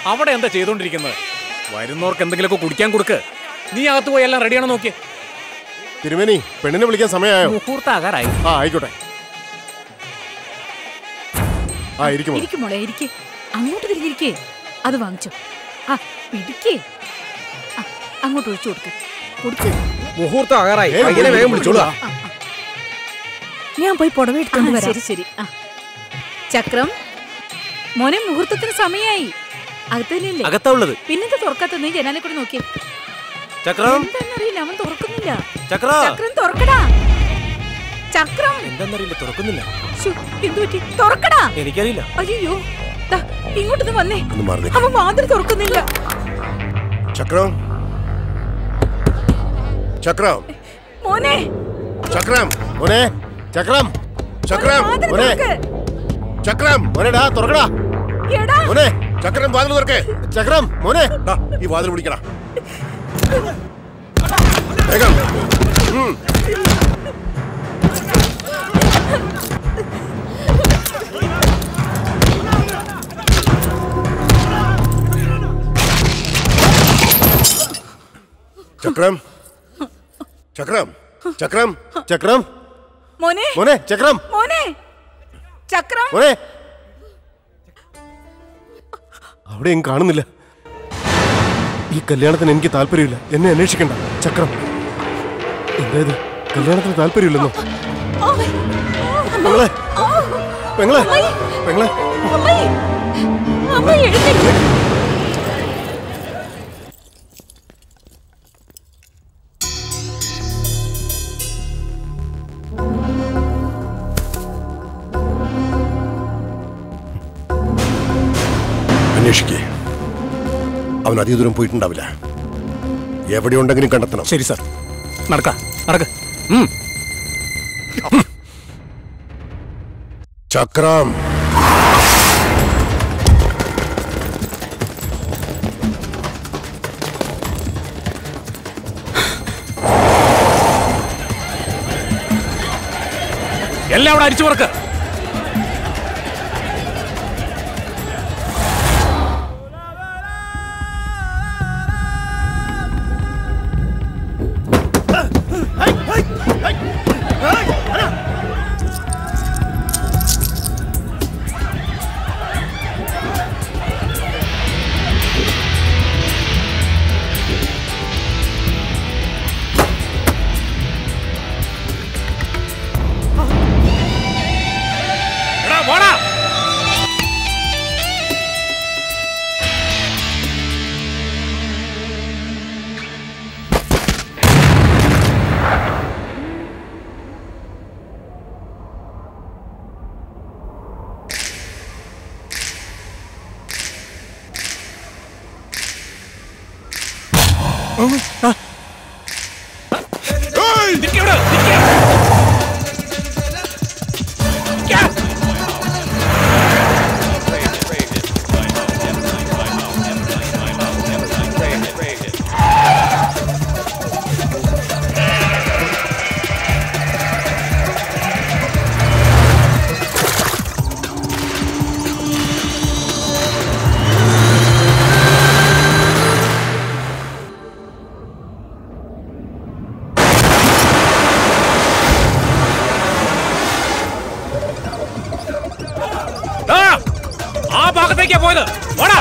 അവിടെ എന്താ ചെയ്തോണ്ടിരിക്കുന്നത് വരുന്നവർക്ക് എന്തെങ്കിലുമൊക്കെ കുടിക്കാൻ കൊടുക്ക് നീ അകത്ത് പോയി എല്ലാം റെഡിയാണോ നോക്കിയേ തിരുമേനി പെണ്ണിനെ വിളിക്കാൻ സമയമായോ മുഹൂർത്താകാറായി ആ ആയിക്കോട്ടെ ആ ഇരിക്കുമോ ഇരിക്കും മോളെ ഇരിക്കേ അങ്ങോട്ട് തിരിഞ്ഞിരിക്കേ അത് വാങ്ങിച്ചോ ആ പിടിക്കേ ആ, അങ്ങോട്ട് ഒഴിച്ചു കൊടുക്ക് കൊടുക്ക് മുഹൂർത്തം ആകാറായി ഏയ്, പയ്യനെ വേഗം വിളിച്ചോളൂ ഞാൻ പോയി പുടവ എടുത്തോണ്ട് വരാം ശരി ശരി ആ ചക്രം മോനെ മുഹൂർത്തത്തിന് സമയായി അകത്ത് തന്നെയല്ലേ അകത്താ ഉള്ളത് പിന്നെന്താ തുറക്കാത്ത നീ ജനാലെ കൂടെ നോക്കിയേ ചക്രം എന്താന്നറിയില്ല അവൻ തുറക്കുന്നില്ല ചക്ര ചക്രം തുറക്കടാ ചക്രം എന്താന്നറിയില്ല തുറക്കുന്നില്ല ശ്ശോ, എന്ത് പറ്റി തുറക്കടാ എനിക്കറിയില്ല അയ്യോ ദാ, ഇങ്ങോട്ടൊന്ന് വന്നേ ഒന്ന് മാറി അവൻ വാതിൽ തുറക്കുന്നില്ല ചക്രം ചക്രം മോനെ ചക്രം മോനെ ചക്രം ചക്രം വാതിൽ മോനെ തുറക്ക്. ചക്രം മോനെടാ തുറക്കടാ എടാ മോനെ ചക്രം വാതിൽ തുറക്കേ ചക്രം മോനെ ദാ, ഈ വാതിൽ പിടിക്കടാ വേഗം ഉം. ചക്രം ചക്രം ചക്രം ചക്രം മോനെ മോനെ ചക്രം മോനെ ചക്രം മോനെ അവിടെയും കാണുന്നില്ല ഈ കല്യാണത്തിന് എനിക്ക് താല്പര്യമില്ല എന്നെ അന്വേഷിക്കണ്ട ചക്രം എന്തായത് കല്യാണത്തിന് താല്പര്യമില്ലെന്നോ പെങ്ങളെ പെങ്ങളെ പെങ്ങളെ അമ്മായി അമ്മായി എഴുന്നേറ്റ് അന്വേഷിക്കേ അവൻ അധിക ദൂരം പോയിട്ടുണ്ടാവില്ല എവിടെ ഉണ്ടെങ്കിലും കണ്ടെത്തണം ശരി സാർ നടക്ക നടക്ക ചക്രം എല്ലാം അവിടെ അരിച്ചു പറക്ക് എടാ പോടാ നിക്ക് ഇവിടെ, നിക്ക്. നിക്ക്. ദാ, ആ ഭാഗത്തേക്കാ പോയത് പോടാ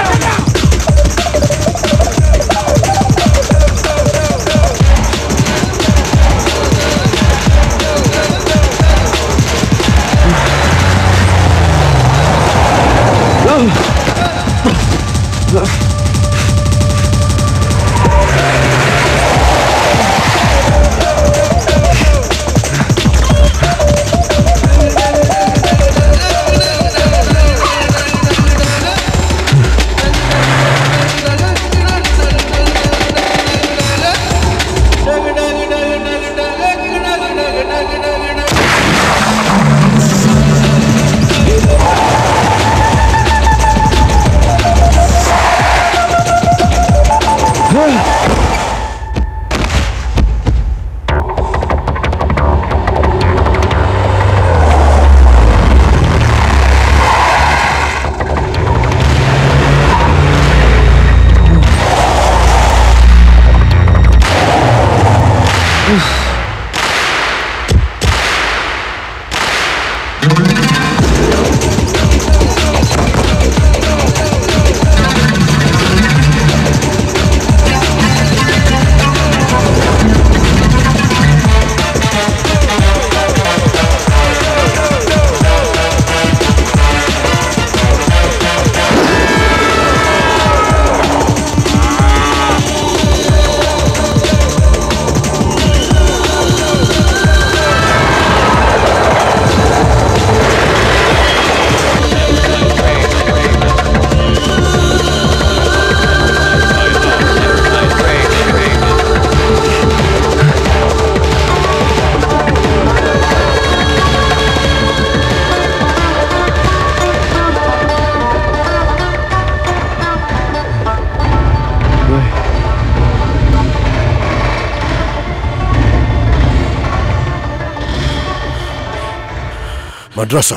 മദ്രാസ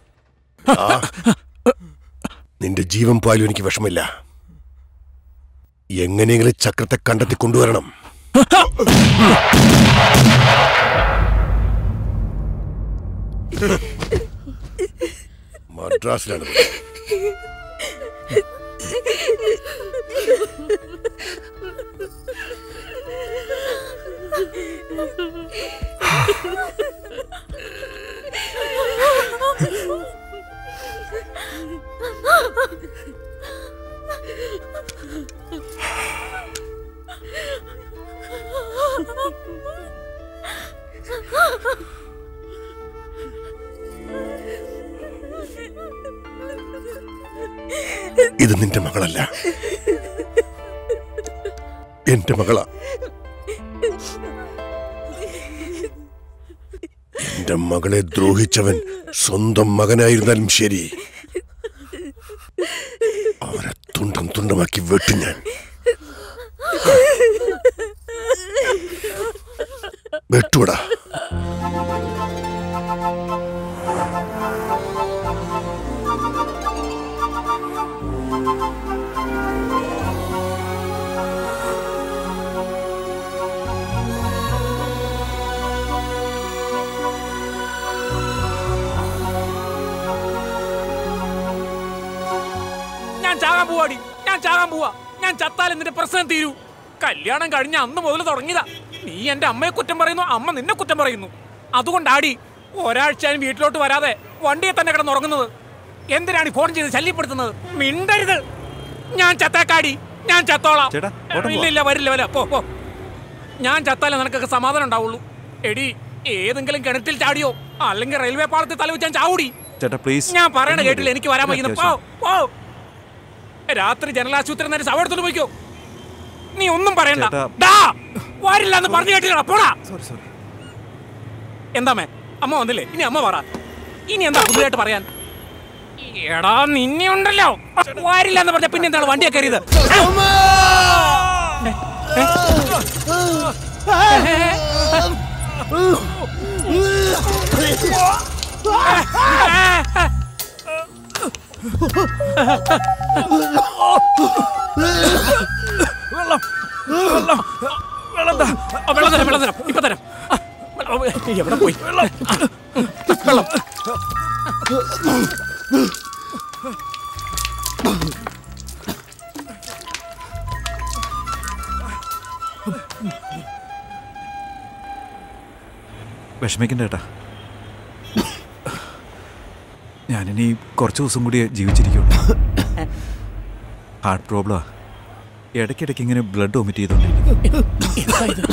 നിന്റെ ജീവൻ പോയാലും എനിക്ക് വിഷമില്ല എങ്ങനെയെങ്കിലും ചക്രത്തെ കണ്ടെത്തി കൊണ്ടുവരണം മദ്രാസിലാണ് ഇത് നിന്റെ മകളല്ല എന്റെ മകളാ എന്റെ മകളെ ദ്രോഹിച്ചവൻ സ്വന്തം മകനായിരുന്നാലും ശരി അവരെ തുണ്ടം തുണ്ടമാക്കി വെട്ടു ഞാൻ വെട്ടൂടാ ഞാൻ ചാകാൻ പോവാടി ഞാൻ ചാകാൻ പോവാ ഞാൻ ചത്താൽ നിന്റെ പ്രശ്നം തീരൂ കല്യാണം കഴിഞ്ഞ അന്ന് മുതൽ തുടങ്ങിയതാ നീ എന്റെ അമ്മയെ കുറ്റം പറയുന്നു അമ്മ നിന്നെ കുറ്റം പറയുന്നു അതുകൊണ്ടാടി ഒരാഴ്ചയും വീട്ടിലോട്ട് വരാതെ വണ്ടിയെ തന്നെ കിടന്നുറങ്ങുന്നത് എന്തിനാണ് ഈ ഫോൺ ചെയ്ത് ശല്യപ്പെടുത്തുന്നത് മിണ്ടരുത് ഞാൻ ചത്തേക്കാടി ഞാൻ ചത്തോളാം ചേട്ടാ, ഓട്ടം ഇല്ല ഇല്ല വരില്ല വരില്ല പോ പോ ഞാൻ ചത്താലേ നിനക്കൊക്കെ സമാധാനം ഉണ്ടാവുള്ളൂ എടി ഏതെങ്കിലും കിണറ്റിൽ ചാടിയോ അല്ലെങ്കിൽ റെയിൽവേ പാളത്തിൽ തലവെച്ച് ഞാൻ ചാവൂടി ചേട്ടാ പ്ലീസ് ഞാൻ പറയണ കേട്ടില്ല എനിക്ക് വരാൻ വയ്ക്കുന്നു പോ പോ രാത്രി ജനലാശുപത്രി നേരെ ശവടത്തോട് പോയിക്കോ നീ ഒന്നും പറയണ്ട ചേട്ടാ. ഡാ വരില്ല എന്ന് പറഞ്ഞു കേട്ടില്ല പോടാ സോറി സോറി എന്താമേ അമ്മ വന്നില്ലേ ഇനി അമ്മ പറ ഇനി എന്താ പുതുതായിട്ട് പറയാൻ എടാ നിന്നെ ഉണ്ടല്ലോ വരില്ല എന്ന് പറഞ്ഞ പിന്നെ എന്താണ് വണ്ടിയെ കയറിയത് ഏ? ഏ? ആ, വെള്ളം തരാം വെള്ളം തരാം ഇപ്പൊ തരാം ആ, വെള്ളം, എവിടെ പോയി വെള്ളം വെള്ളം വിഷമിക്കണ്ട ചേട്ടാ ഞാനിനി കുറച്ച് ദിവസം കൂടി ജീവിച്ചിരിക്കുള്ളൂ ഹാർട്ട് പ്രോബ്ലമാ ഇടയ്ക്കിടയ്ക്ക് ഇങ്ങനെ ബ്ലഡ് വൊമിറ്റ് ചെയ്തോണ്ടിരിക്കും എന്താ ഇത്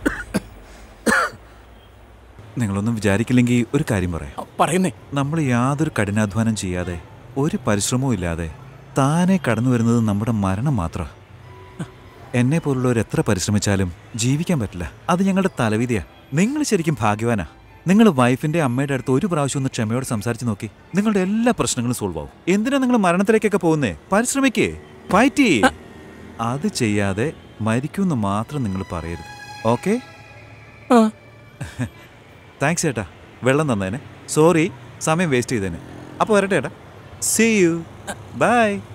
നിങ്ങളൊന്നും വിചാരിക്കില്ലെങ്കിൽ ഒരു കാര്യം പറയാം പറയുന്നേ നമ്മൾ യാതൊരു കഠിനാധ്വാനം ചെയ്യാതെ ഒരു പരിശ്രമവും ഇല്ലാതെ താനെ കടന്നു വരുന്നത് നമ്മുടെ മരണം മാത്രം എന്നെ പോലുള്ളവർ എത്ര പരിശ്രമിച്ചാലും ജീവിക്കാൻ പറ്റില്ല അത് ഞങ്ങളുടെ തലവിധിയാ നിങ്ങൾ ശരിക്കും ഭാഗ്യവാനാ നിങ്ങൾ വൈഫിന്റെ അമ്മയുടെ അടുത്ത് ഒരു പ്രാവശ്യം ഒന്ന് ക്ഷമയോടെ സംസാരിച്ച് നോക്കി നിങ്ങളുടെ എല്ലാ പ്രശ്നങ്ങളും സോൾവ് ആവും എന്തിനാ നിങ്ങൾ മരണത്തിലേക്കൊക്കെ പോകുന്നേ പരിശ്രമിക്കേ ഫൈറ്റ് ചെയ്യേ അത് ചെയ്യാതെ മരിക്കുമെന്ന് മാത്രം നിങ്ങൾ പറയരുത് ഓക്കെ ആ താങ്ക്സ് ചേട്ടാ വെള്ളം തന്നേനെ സോറി സമയം വേസ്റ്റ് ചെയ്തേനെ അപ്പോൾ വരട്ടെ ഏട്ടാ സീ യു ബൈ